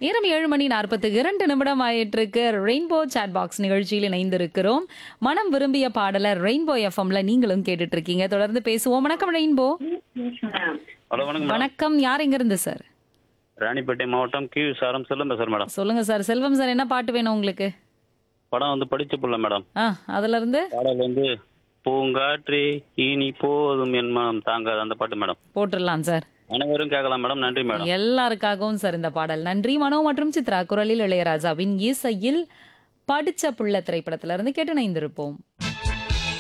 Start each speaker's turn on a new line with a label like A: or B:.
A: நேரம் ஏழு மணி நாற்பத்தி இரண்டு நிமிடம் ஆயிட்டு இருக்கு ரெயின்போ சாட் பாக்ஸ் நிகழ்ச்சியில் இணைந்திருக்கிறோம் மனம் விரும்பிய பாடலர் ரெயின்போ எஃப்எம்ல நீங்களும் கேட்டுட்டு இருக்கீங்க தொடர்ந்து பேசுவோம் வணக்கம் ரெயின்போ
B: ஹலோ வணக்கம் மேடம்
A: வணக்கம் யார் எங்க இருந்து சார்
B: ராணிப்பேட்டை மாவட்டம் கி சாரம் செல்லம் பேசுறேன் மேடம்
A: சொல்லுங்க சார் செல்வம் சார் என்ன பாட்டு வேணும் உங்களுக்கு
B: படம் வந்து படிச்ச புள்ள மேடம்
A: ஆ அதுல இருந்து
B: பாடல் வந்து பூங்காற்றே இனி போதும் என் மனம் தாங்காது அந்த பாட்டு மேடம்
A: போட்டுடலாம் சார்
B: அனைவரும் கேட்கலாம் மேடம் நன்றி மேடம்
A: எல்லாருக்காகவும் சார் இந்த பாடல் நன்றி மனோ மற்றும் சித்ரா குரலில் இளையராஜாவின் இசையில் படிச்ச புள்ள திரைப்படத்திலிருந்து கேட்டு இணைந்திருப்போம்